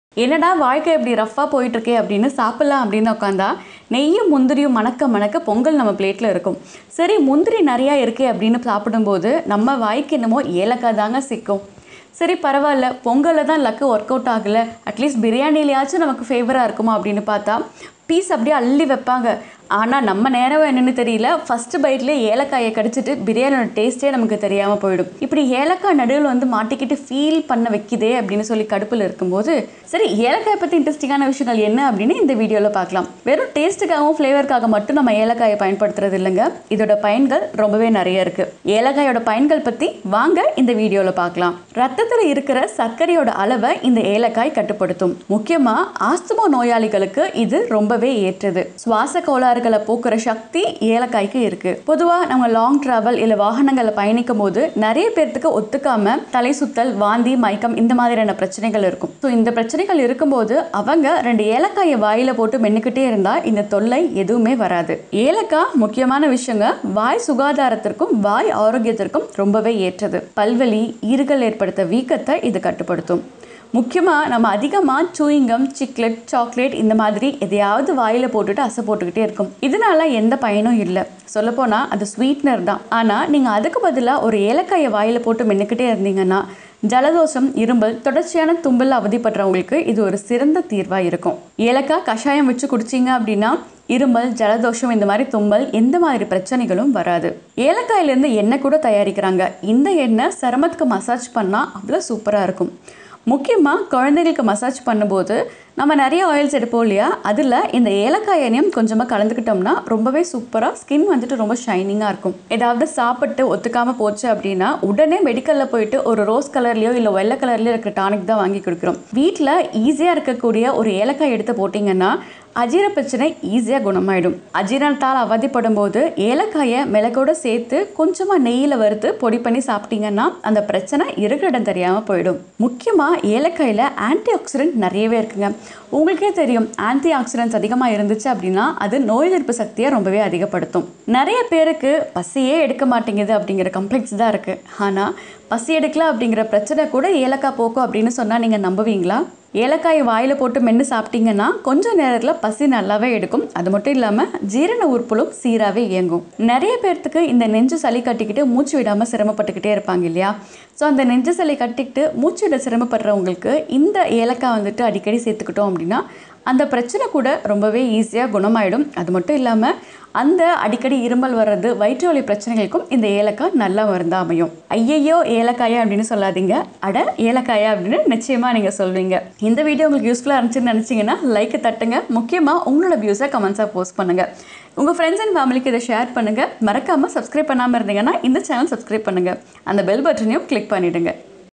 என்னடா வாழ்க்கை இப்படி ரஃப்பாக போயிட்டுருக்கே அப்படின்னு சாப்பிட்லாம் அப்படின்னு உட்காந்தா நெய்யும் முந்திரியும் மணக்க மணக்க பொங்கல் நம்ம பிளேட்டில் இருக்கும் சரி முந்திரி நிறையா இருக்கே அப்படின்னு சாப்பிடும்போது நம்ம வாய்க்கு என்னமோ ஏலக்காய் தாங்க சிக்கும் சரி பரவாயில்ல பொங்கலில் தான் லக்கு ஒர்க் அவுட் ஆகலை அட்லீஸ்ட் பிரியாணிலையாச்சும் நமக்கு ஃபேவராக இருக்குமா அப்படின்னு பார்த்தா பீஸ் அப்படியே அள்ளி வைப்பாங்க ஆனால் நம்ம நேரம் என்னன்னு தெரியல ஃபஸ்ட்டு பைட்லேயே ஏலக்காயை கடிச்சிட்டு பிரியாணியோட டேஸ்ட்டே நமக்கு தெரியாமல் போயிடும் இப்படி ஏலக்காய் நடுவில் வந்து மாட்டிக்கிட்டு ஃபீல் பண்ண வைக்குதே அப்படின்னு சொல்லி கடுப்பில் இருக்கும்போது சரி ஏலக்காயை பற்றி இன்ட்ரெஸ்டிங்கான விஷயங்கள் என்ன அப்படின்னு இந்த வீடியோவில் பார்க்கலாம் வெறும் டேஸ்ட்டுக்காகவும் ஃப்ளேவருக்காக மட்டும் நம்ம ஏலக்காயை பயன்படுத்துறது இல்லைங்க இதோட பயன்கள் ரொம்பவே நிறைய இருக்குது ஏலக்காயோட பயன்கள் பற்றி வாங்க இந்த வீடியோவில் பார்க்கலாம் ரத்தத்தில் இருக்கிற சர்க்கரையோட அளவை இந்த ஏலக்காய் கட்டுப்படுத்தும் முக்கியமாக ஆஸ்துமா நோயாளிகளுக்கு இது ரொம்பவே ஏற்றது சுவாச கோளாறுகளை போக்குற சக்தி ஏலக்காய்க்கு இருக்கு பொதுவாக நம்ம லாங் டிராவல் இல்லை வாகனங்களில் பயணிக்கும் போது நிறைய பேர்த்துக்கு ஒத்துக்காம தலை சுத்தல் வாந்தி மயக்கம் இந்த மாதிரியான பிரச்சனைகள் இருக்கும் ஸோ இந்த பிரச்சனைகள் இருக்கும்போது அவங்க ரெண்டு ஏலக்காயை வாயில போட்டு மென்னுக்கிட்டே இருந்தா இந்த தொல்லை எதுவுமே வராது ஏலக்காய் முக்கியமான விஷயங்க வாய் சுகாதாரத்திற்கும் வாய் ஆரோக்கியத்திற்கும் ரொம்பவே ஏற்றது பல்வலி ஈறுகள் ஏற்படுத்த வீக்கத்தை இது கட்டுப்படுத்தும் முக்கியமாக நம்ம அதிகமாக சூயிங்கம் சிக்லெட் சாக்லேட் இந்த மாதிரி எதையாவது வாயில் போட்டுட்டு அசை போட்டுக்கிட்டே இருக்கும் இதனால எந்த பயனும் இல்லை சொல்லப்போனால் அது ஸ்வீட்னர் தான் ஆனால் நீங்கள் அதுக்கு பதிலாக ஒரு ஏலக்காயை வாயில் போட்டு மென்னுக்கிட்டே இருந்தீங்கன்னா ஜலதோஷம் இரும்பல் தொடர்ச்சியான தும்பல் அவதிப்படுறவங்களுக்கு இது ஒரு சிறந்த தீர்வாக இருக்கும் ஏலக்காய் கஷாயம் வச்சு குடிச்சிங்க அப்படின்னா இருமல் ஜலதோஷம் இந்த மாதிரி தும்பல் எந்த மாதிரி பிரச்சனைகளும் வராது ஏலக்காயிலேருந்து எண்ணெய் கூட தயாரிக்கிறாங்க இந்த எண்ணெய் சருமத்துக்கு மசாஜ் பண்ணால் அவ்வளோ சூப்பராக இருக்கும் முக்கியமாக குழந்தைகளுக்கு மசாஜ் பண்ணும்போது நம்ம நிறைய ஆயில்ஸ் எடுப்போம் இல்லையா அதில் இந்த ஏலக்காய் எண்ணெயும் கொஞ்சமாக கலந்துக்கிட்டோம்னா ரொம்பவே சூப்பராக ஸ்கின் வந்துட்டு ரொம்ப ஷைனிங்காக இருக்கும் ஏதாவது சாப்பிட்டு ஒத்துக்காமல் போச்சு அப்படின்னா உடனே மெடிக்கலில் போயிட்டு ஒரு ரோஸ் கலர்லேயோ இல்லை வெள்ளை கலர்லேயோ இருக்கிற டானிக் தான் வாங்கி கொடுக்குறோம் வீட்டில் ஈஸியாக இருக்கக்கூடிய ஒரு ஏலக்காய் எடுத்து போட்டிங்கன்னா அஜீர பிரச்சனை ஈஸியாக குணமாயிடும் அஜீரணத்தால் அவதிப்படும் போது ஏலக்காயை மிளகோட சேர்த்து கொஞ்சமாக நெய்யில் வறுத்து பொடி பண்ணி சாப்பிட்டீங்கன்னா அந்த பிரச்சனை இருக்கிற இடம் தெரியாமல் போயிடும் முக்கியமாக ஏலக்காயில் ஆன்டி ஆக்சிடென்ட் நிறையவே இருக்குங்க உங்களுக்கே தெரியும் ஆன்டி ஆக்சிடென்ட்ஸ் அதிகமாக இருந்துச்சு அப்படின்னா அது நோய் எதிர்ப்பு சக்தியை ரொம்பவே அதிகப்படுத்தும் நிறைய பேருக்கு பசியே எடுக்க மாட்டேங்குது அப்படிங்கிற கம்ப்ளைண்ட்ஸ் தான் இருக்குது ஆனால் பசி எடுக்கல அப்படிங்கிற பிரச்சனை கூட ஏலக்காய் போக்கும் அப்படின்னு சொன்னால் நீங்கள் நம்புவீங்களா ஏலக்காய் வாயில் போட்டு மென்று சாப்பிட்டீங்கன்னா கொஞ்சம் நேரத்தில் பசி நல்லாவே எடுக்கும் அது மட்டும் இல்லாமல் ஜீரண உறுப்புகளும் சீராகவே இயங்கும் நிறைய பேர்த்துக்கு இந்த நெஞ்சு சளி கட்டிக்கிட்டு மூச்சு விடாமல் சிரமப்பட்டுக்கிட்டே இருப்பாங்க இல்லையா ஸோ அந்த நெஞ்சு சளி கட்டிக்கிட்டு மூச்சு விட சிரமப்படுறவங்களுக்கு இந்த ஏலக்காய் வந்துட்டு அடிக்கடி சேர்த்துக்கிட்டோம் அப்படின்னா அந்த பிரச்சனை கூட ரொம்பவே ஈஸியாக குணமாயிடும் அது மட்டும் இல்லாமல் அந்த அடிக்கடி இருமல் வர்றது வயிற்று வலி பிரச்சனைகளுக்கும் இந்த ஏலக்காய் நல்லா மருந்தா அமையும் ஐயையோ ஏலக்காயா அப்படின்னு சொல்லாதீங்க அட ஏலக்காயா அப்படின்னு நிச்சயமாக நீங்கள் சொல்வீங்க இந்த வீடியோ உங்களுக்கு யூஸ்ஃபுல்லாக இருந்துச்சுன்னு நினச்சிங்கன்னா லைக்கை தட்டுங்க முக்கியமாக உங்களோட வியூஸை கமெண்ட்ஸாக போஸ்ட் பண்ணுங்கள் உங்கள் ஃப்ரெண்ட்ஸ் அண்ட் ஃபேமிலிக்கு இதை ஷேர் பண்ணுங்கள் மறக்காமல் சப்ஸ்கிரைப் பண்ணாமல் இருந்தீங்கன்னா இந்த சேனல் சப்ஸ்கிரைப் பண்ணுங்கள் அந்த பெல் பட்டனையும் கிளிக் பண்ணிவிடுங்க